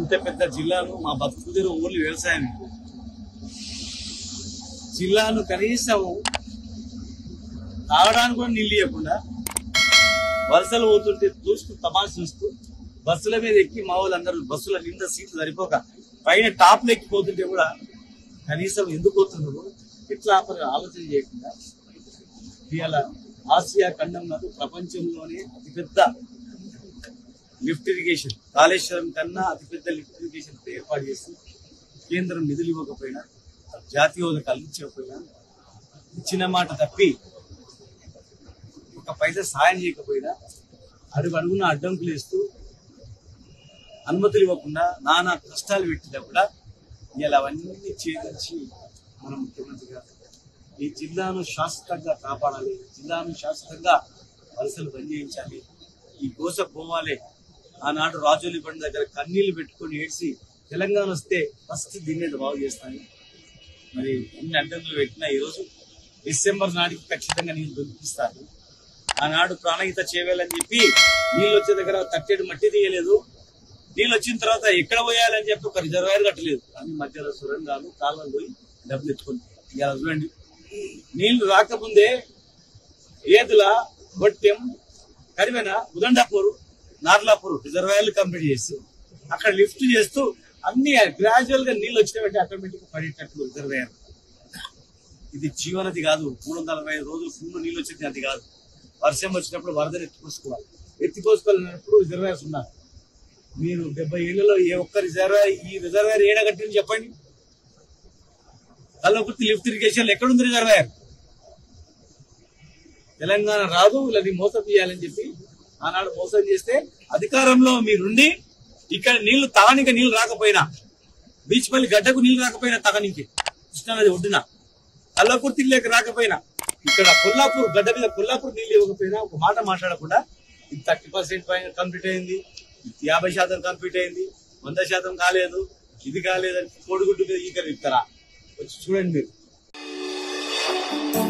ఇంత పెద్ద జిల్లాను మా బతుకు తెరువు ఓన్లీ వ్యవసాయం జిల్లాను కనీసం తాగడానికి కూడా నీళ్ళు ఇవ్వకుండా వలసలు పోతుంటే చూస్తూ తమాషా చూస్తూ బస్సుల మీద ఎక్కి మా వాళ్ళందరూ బస్సుల నిండా సీట్లు సరిపోక పైన టాప్లు ఎక్కిపోతుంటే కూడా కనీసం ఎందుకు పోతున్నారు ఇట్లా ఆపరు ఆలోచన చేయకుండా ఇవాళ ఆసియా ఖండంలో ప్రపంచంలోనే అతిపెద్ద లిఫ్ట్ ఇరిగేషన్ కాళేశ్వరం కన్నా అతిపెద్ద లిఫ్ట్ ఇరిగేషన్ ఏర్పాటు చేస్తూ కేంద్రం నిధులు ఇవ్వకపోయినా జాతీయ హోదా కల్పించకపోయినా ఇచ్చిన మాట తప్పి ఒక పైసా సాయం చేయకపోయినా అడుగు అడుగున అడ్డంకులు వేస్తూ అనుమతులు ఇవ్వకుండా నానా కష్టాలు పెట్టినా కూడా ఇలా అవన్నీ ఛేదించి మన ముఖ్యమంత్రి గారు ఈ జిల్లాను శాశ్వతంగా కాపాడాలి జిల్లాను శాశ్వతంగా వలసలు బంద్ చేయించాలి ఈ గోస పోవాలి ఆనాడు రాజోలి బండి దగ్గర కన్నీళ్లు పెట్టుకొని ఏడ్చి తెలంగాణ వస్తే ఫస్ట్ దీన్ని బాగు చేస్తాను మరి ఎన్ని అడ్డంకులు పెట్టినా ఈరోజు డిసెంబర్ నాటికి ఖచ్చితంగా నీళ్ళు దొరికిస్తారు ఆనాడు ప్రాణహిత చేయాలని చెప్పి నీళ్ళు వచ్చే దగ్గర తట్టేడు మట్టి తీయలేదు నీళ్ళు వచ్చిన తర్వాత ఎక్కడ పోయాలని చెప్పి ఒక రిజర్వాయర్ కట్టలేదు కానీ మధ్యలో సొరంగాలు కాళ్ళలు పోయి డబ్బులు ఎత్తుకొని ఇలా చూడండి నీళ్లు రాకముందే ఏదుల గొట్టెం కరివెన ఉదండాపూర్ నార్లాపూర్ రిజర్వాయర్లు కంప్లీట్ చేస్తూ అక్కడ లిఫ్ట్ చేస్తూ అన్ని గ్రాడ్యువల్ గా నీళ్ళు వచ్చిన వెంటనే ఆటోమేటిక్ పడేటట్లు రిజర్వాయర్ ఇది జీవనది కాదు మూడు వందల నలభై ఐదు రోజులు ఫుల్ నీళ్ళు వచ్చేది అది కాదు వర్షం వచ్చినప్పుడు వరదలు ఎత్తిపోసుకోవాలి ఎత్తిపోసుకోవాలన్నప్పుడు రిజర్వాయర్స్ ఉన్నారు మీరు డెబ్బై ఏళ్ళలో ఏ ఒక్క రిజర్వాయర్ ఈ రిజర్వాయర్ ఏడ కట్టింది చెప్పండి కల్లకుర్తి లిఫ్ట్ ఇరిగేషన్ ఎక్కడుంది రిజర్వాయర్ తెలంగాణ రాదు వీళ్ళని మోసం చేయాలని చెప్పి ఆనాడు మోసం చేస్తే అధికారంలో మీరుండి ఇక్కడ నీళ్లు తాగనిక నీళ్లు రాకపోయినా బీచ్పల్లి గడ్డకు నీళ్లు రాకపోయినా తగనికి కృష్ణానది ఒడ్డున కల్లకుర్తి లేక రాకపోయినా ఇక్కడ కొల్లాపూర్ గడ్డ మీద కొల్లాపూర్ నీళ్లు ఇవ్వకపోయినా ఒక మాట మాట్లాడకుండా ఇది థర్టీ పర్సెంట్ పైన కంప్లీట్ అయింది ఇది యాభై శాతం కంప్లీట్ అయింది వంద శాతం కాలేదు ఇది కాలేదని కోడిగుడ్డు మీద ఈకలు ఇస్తారా వచ్చి చూడండి మీరు